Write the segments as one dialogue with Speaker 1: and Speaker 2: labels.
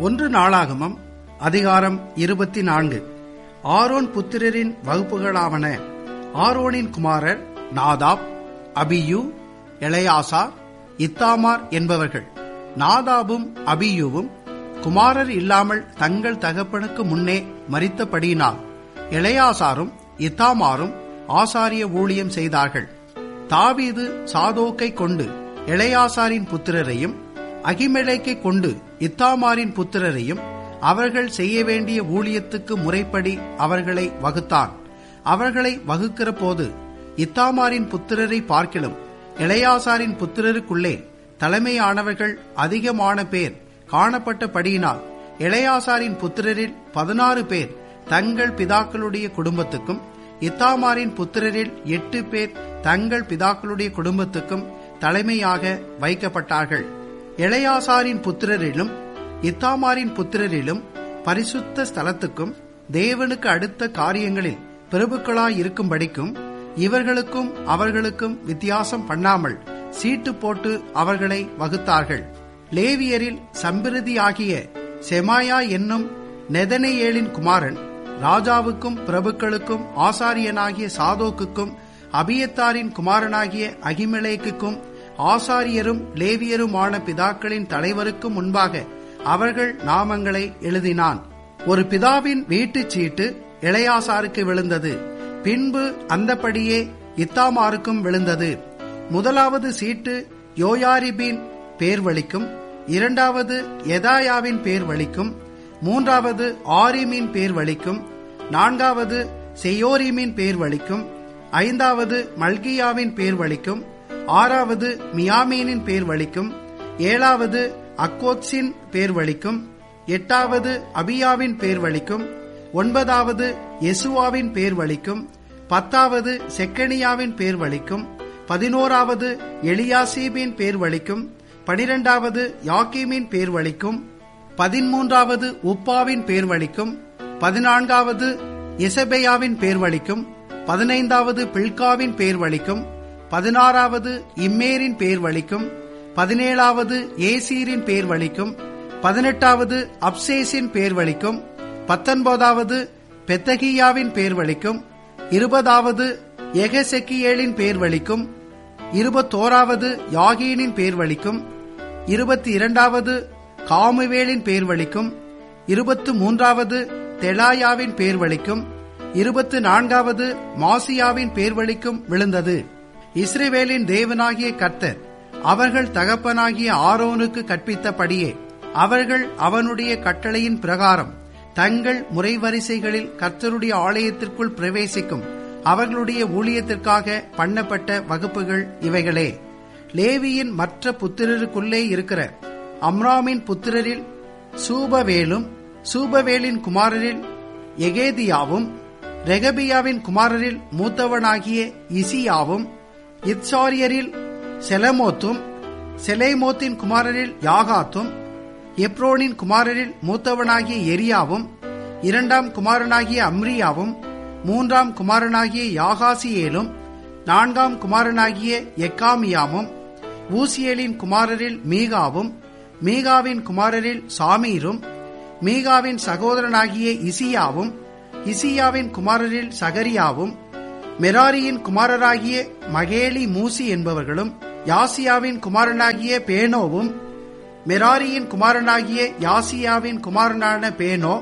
Speaker 1: ஒன்று நாளாகமம் அதிகாரம் இருபத்தி நான்கு ஆரோன் புத்திரரின் வகுப்புகளாவன ஆரோனின் குமாரர் நாதாப் அபியூ எளையாசா இத்தாமார் என்பவர்கள் நாதாபும் அபியூவும் குமாரர் இல்லாமல் தங்கள் தகப்பனுக்கு முன்னே மரித்தபடியினால் எளையாசாரும் இத்தாமாரும் ஆசாரிய ஊழியம் செய்தார்கள் தாவீது சாதோக்கை கொண்டு எளையாசாரின் புத்திரரையும் அகிமெலேக்கை கொண்டு இத்தாமாரின் புத்திரரையும் அவர்கள் செய்ய வேண்டிய ஊழியத்துக்கு முறைப்படி அவர்களை வகுத்தான் அவர்களை வகுக்கிற போது இத்தாமாரின் புத்திரரை பார்க்கிலும் இளையாசாரின் புத்திரருக்குள்ளே தலைமையானவர்கள் அதிகமான பேர் காணப்பட்டபடியினால் இளையாசாரின் புத்திரரில் பதினாறு பேர் தங்கள் பிதாக்களுடைய குடும்பத்துக்கும் இத்தாமாரின் புத்திரரில் எட்டு பேர் தங்கள் பிதாக்களுடைய குடும்பத்துக்கும் தலைமையாக வைக்கப்பட்டார்கள் இளையாசாரின் புத்திரரிலும் இத்தாமாரின் புத்திரரிலும் பரிசுத்த ஸ்தலத்துக்கும் தேவனுக்கு அடுத்த காரியங்களில் பிரபுக்களாய் இருக்கும்படிக்கும் இவர்களுக்கும் அவர்களுக்கும் வித்தியாசம் பண்ணாமல் சீட்டு போட்டு அவர்களை வகுத்தார்கள் லேவியரில் சம்பிரதியாகிய செமாயா என்னும் நெதனேயேலின் குமாரன் ராஜாவுக்கும் பிரபுக்களுக்கும் ஆசாரியனாகிய சாதோக்குக்கும் அபியத்தாரின் குமாரனாகிய அகிமெலேக்குக்கும் ஆசாரியரும் லேவியருமான பிதாக்களின் தலைவருக்கும் முன்பாக அவர்கள் நாமங்களை எழுதினான் ஒரு பிதாவின் வீட்டுச் சீட்டு இளையாசாருக்கு விழுந்தது பின்பு அந்தபடியே இத்தாமாருக்கும் விழுந்தது முதலாவது சீட்டு யோயாரிபின் பேர் வலிக்கும் இரண்டாவது எதாயாவின் பேர் வலிக்கும் மூன்றாவது ஆரிமின் பேர் வலிக்கும் நான்காவது செயோரிமின் பேர் வலிக்கும் ஐந்தாவது மல்கியாவின் பேர் வலிக்கும் ஆறாவது மியாமீனின் பேர் வலிக்கும் ஏழாவது அக்கோத்ஸின் பேர் வலிக்கும் எட்டாவது அபியாவின் பேர் வலிக்கும் ஒன்பதாவது யெசுவாவின் பேர் வலிக்கும் பத்தாவது செக்கனியாவின் பேர் வலிக்கும் பதினோராவது எலியாசீபின் பேர் வலிக்கும் பனிரெண்டாவது யாக்கீமின் பேர் வலிக்கும் பதிமூன்றாவது உப்பாவின் பேர் வலிக்கும் பதினான்காவது எசபேயாவின் பேர் வலிக்கும் பதினைந்தாவது பில்காவின் பேர் வலிக்கும் பதினாறாவது இம்மேரின் பேர் வலிக்கும் பதினேழாவது ஏசீரின் பேர் வலிக்கும் பதினெட்டாவது அப்சேஸின் பேர் வலிக்கும் பத்தொன்பதாவது பெத்தகியாவின் பேர் வலிக்கும் இருபதாவது எகசெக்கியேலின் பேர் வலிக்கும் இருபத்தோராவது யாகீனின் பேர் வலிக்கும் இருபத்தி இரண்டாவது காமுவேலின் பேர் வலிக்கும் இருபத்து மூன்றாவது தெலாயாவின் பேர் வலிக்கும் இருபத்து நான்காவது மாசியாவின் பேர் வலிக்கும் விழுந்தது இஸ்ரேவேலின் தேவனாகிய கர்த்தர் அவர்கள் தகப்பனாகிய ஆரோனுக்கு கற்பித்தபடியே அவர்கள் அவனுடைய கட்டளையின் பிரகாரம் தங்கள் முறைவரிசைகளில் கர்த்தருடைய ஆலயத்திற்குள் பிரவேசிக்கும் அவர்களுடைய ஊழியத்திற்காக பண்ணப்பட்ட வகுப்புகள் இவைகளே லேவியின் மற்ற புத்திரருக்குள்ளே இருக்கிற அம்ராமின் புத்திரரில் சூபவேலும் சூபவேலின் குமாரரில் எகேதியாவும் ரெகபியாவின் குமாரரில் மூத்தவனாகிய இசியாவும் இத்சாரியரில் செலமோத்தும் செலேமோத்தின் குமாரரில் யாகாத்தும் எப்ரோனின் குமாரரில் மூத்தவனாகிய எரியாவும் இரண்டாம் குமாரனாகிய அம்ரியாவும் மூன்றாம் குமாரனாகிய யாகாசியேலும் நான்காம் குமாரனாகிய எக்காமியாமும் ஊசியலின் குமாரரில் மீகாவும் மீகாவின் குமாரரில் சாமீரும் மீகாவின் சகோதரனாகிய இசியாவும் இசியாவின் குமாரரில் சகரியாவும் மெராரியின் குமாரராகிய மகேலி மூசி என்பவர்களும் யாசியாவின் குமாரனாகிய பேனோவும் மெராரியின் குமாரனாகிய யாசியாவின் குமாரனான பேனோ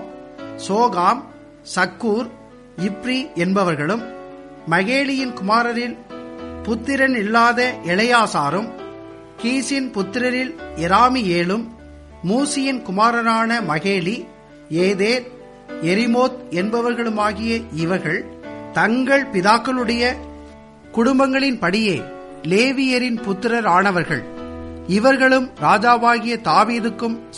Speaker 1: சோகாம் சக்கூர் இப்ரி என்பவர்களும் மகேலியின் குமாரரில் புத்திரன் இல்லாத இளையாசாரும் கீசின் புத்திரரில் எராமியேலும் மூசியின் குமாரனான மகேலி ஏதேர் எரிமோத் என்பவர்களுமாகிய இவர்கள் தங்கள் பிதாக்களுடைய குடும்பங்களின் படியே லேவியரின் புத்திரர் ஆனவர்கள் இவர்களும் ராஜாவாகிய தாவீதுக்கும்